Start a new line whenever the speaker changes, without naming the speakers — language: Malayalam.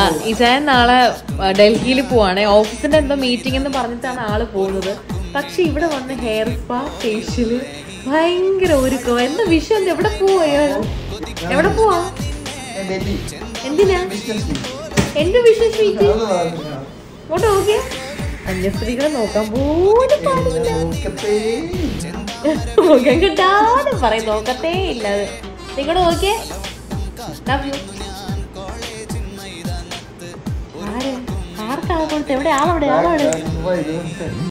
ഇജാൻ നാളെ ഡൽഹിയിൽ പോവാണ് ഓഫീസിന്റെ എന്തോ മീറ്റിംഗ് എന്ന് പറഞ്ഞിട്ടാണ് ആള് പോകുന്നത് പക്ഷെ ഇവിടെ വന്ന് ഹെയർ സ്പാ ഫേഷ്യല് ഭയങ്കര ഒരുക്കോ എന്താ വിഷയം എന്താ? എവിടെ പോവാ അയാള് എവിടെ പോവാ
ഡൽഹി
എന്തിനാ
ബിസിനസ്
എന്ത് വിഷയം വീട്ടിൽ ഇങ്ങോട്ട് നോക്കിയ അന്യസ്ത്രീകളെ നോക്കാൻ പോലും പാടില്ല മുഖം കിട്ടാതെ പറയും നോക്കത്തേ ഇല്ല അത് നിങ്ങോട്ട് നോക്കിയേ Love you. ആര് ആർക്കാ കൊടുത്ത് എവിടെ ആളവിടെ ആളവിടെ
ദുബായ്